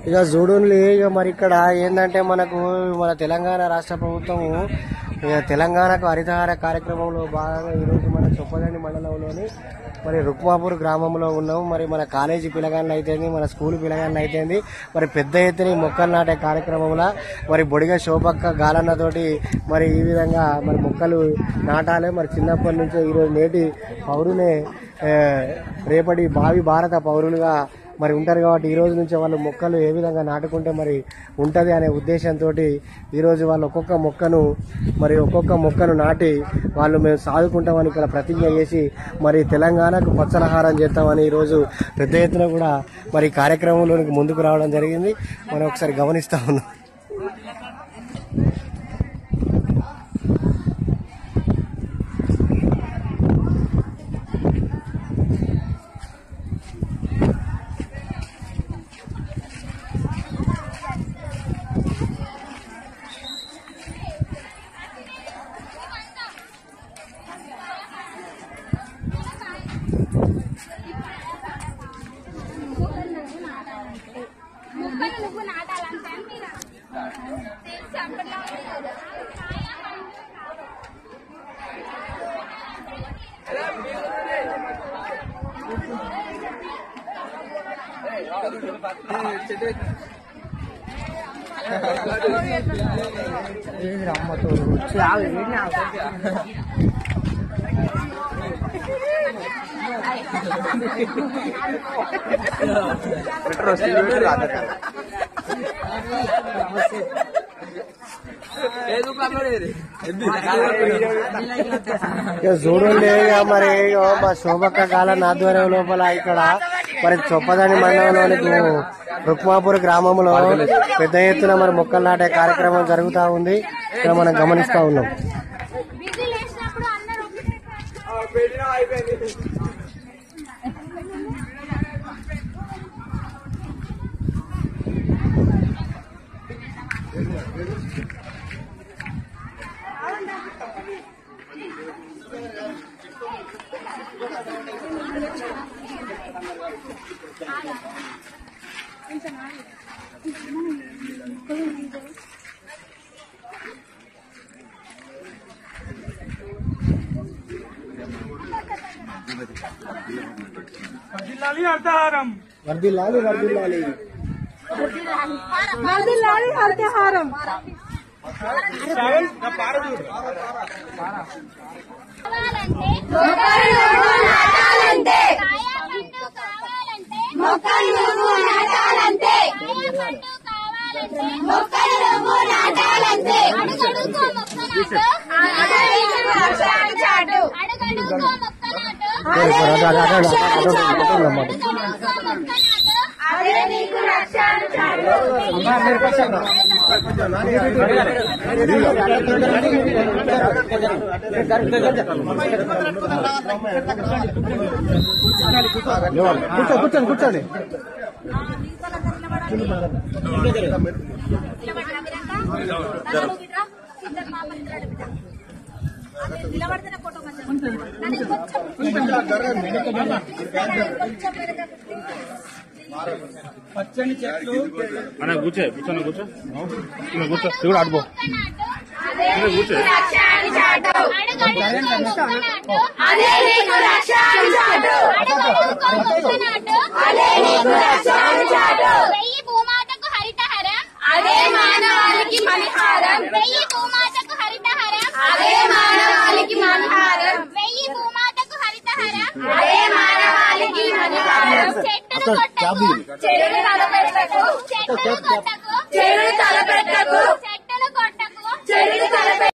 ఇక చూడుండి ఇక మరి ఇక్కడ ఏంటంటే మనకు మన తెలంగాణ రాష్ట్ర ప్రభుత్వము ఇక తెలంగాణకు హరితహార కార్యక్రమంలో భాగంగా ఈరోజు మన చొప్పదండి మండలంలోని మరి రుక్మాపూర్ గ్రామంలో ఉన్నాము మరి మన కాలేజీ పిల్లగాళ్ళు అయితేంది మన స్కూల్ పిల్లగాళ్ళు అయితేంది మరి పెద్ద ఎత్తున ఈ మొక్కలు నాటే కార్యక్రమంలో మరి బొడిగ శోభక్క గాలన్నతోటి మరి ఈ విధంగా మరి మొక్కలు నాటాలి మరి చిన్నప్పటి నుంచే ఈరోజు నేటి పౌరునే ఆ, రేపటి భావి భారత పౌరులుగా మరి ఉంటారు కాబట్టి ఈ రోజు నుంచి వాళ్ళు మొక్కలు ఏ విధంగా నాటుకుంటే మరి ఉంటది అనే ఉద్దేశంతో ఈ రోజు వాళ్ళు ఒక్కొక్క మొక్కను మరి ఒక్కొక్క మొక్కను నాటి వాళ్ళు మేము సాదుకుంటామని ఇక్కడ ప్రతిజ్ఞ చేసి మరి తెలంగాణకు పచ్చలహారం చేస్తామని ఈ రోజు పెద్ద ఎత్తున కూడా మరి ఈ కార్యక్రమంలోనికి ముందుకు రావడం జరిగింది మనం ఒకసారి గమనిస్తా ఉన్నాం మొక్కలు నువ్వు నాటాలంటే మీరు తెలుసు అప్పట్లో ఇక చూడండి ఇక మరి ఇక మా శోభక్క కాలం ఆధ్వర్యం లోపల ఇక్కడ మరి చొప్పదని మండలంలోని రుక్మాపూర్ గ్రామంలో పెద్ద ఎత్తున మరి మొక్కలు నాటే కార్యక్రమం జరుగుతా ఉంది ఇక్కడ మనం గమనిస్తా ఉన్నాం విజిల్ వేసినప్పుడు అందరూ ఒకటే వర్దిల్లాలి వర్దిల్లాలి వర్ధిల్లాలి హరితహారం కావాలంటే కాయాపండు కావాలంటే మొక్కలు నువ్వు నాటాలంటే కాయాపండు కావాలంటే మొక్కలు నువ్వు నాటాలంటే అడుగడుగో మొక్క నాటు అడుగడుగో చాటు అడుగడుగో మొక్క నాటు అటు- అటు- అటు- అటు- అటు- అటు ఉన్నమాట. అడుగడుగో మొక్క నాటు అదే నీకు రక్షణ చాటు కూర్చో కూర్చోండి కూర్చోండి అన్న కూర్చో కూర్చోన్న కూర్చో ఇక్కడ కూర్చో చూడు ఆడుకో కూర్చో అదే నీకు రక్షణ చాటు అదే నీకు రక్షణ చాటు వెయ్యి భూమాతకు హరితహరం అదే మానవాళికి మణిహారం వెయ్యి భూమాతకు హరితహరం అదే మానవాళికి మణిహారం వెయ్యి భూమాతకు హరితహరం అదే మానవాళికి మణిహారం చెట్టును కొట్టకు చెడును తలపెట్టకు చెట్టును కొట్టకు చెడును తలపెట్టకు చెట్టును కొట్టకు చెడును తలపెట్టకు